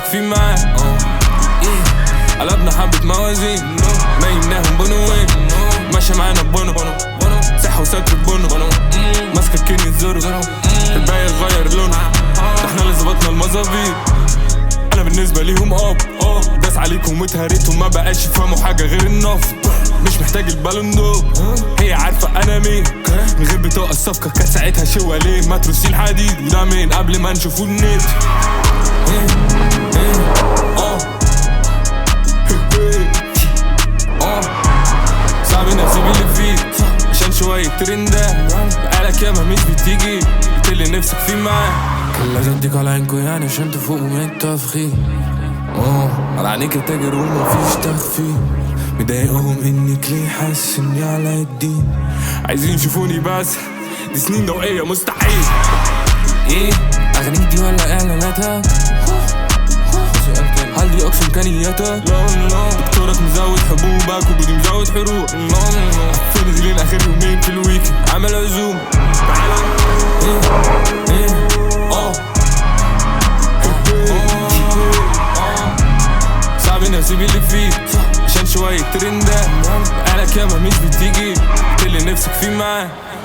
فيه معاه اه إيه. قلبنا حبة موازين نايمناهم بنوين ماشية معانا بونو صحة وستر بونو ماسكة الكيني الزورو الباقي غير لونه ده احنا اللي ظبطنا المظابيط انا بالنسبة ليهم اب داس عليكم واتهريتهم ما بقاش يفهموا حاجة غير النفط مش محتاج البالون دور هي عارفة انا مين من غير بتوع الصفقة كانت ساعتها شواليه متروسين حديد وده مين قبل ما نشوفوا النت إيه، إيه، آه. آه. صعب نسيب اللي فيك عشان شوية ترندات بقالك ياما مش بتيجي قلت اللي نفسك فيه معاه كان لازم اديك على عينكو يعني عشان تفوقوا من التفخيم اه على عينيك يا تاجر ومفيش تخفي مضايقهم انك ليه حاسس اني على الدين عايزين يشوفوني بس دي سنين ضوئية مستحيل ايه اغانيك دي ولا اعلاناتها هل دي اقسم امكانياتها لا لا دكتورك مزود حبوبك وجودي مزود حروق لا لا فين دي لين اخر يومين في الويك عامل عزوم ايه ايه اه آه. صعب اني اسيب اللي فيك عشان شوية ترندات بقالك ياما مش بتيجي قلت اللي نفسك فيه معاه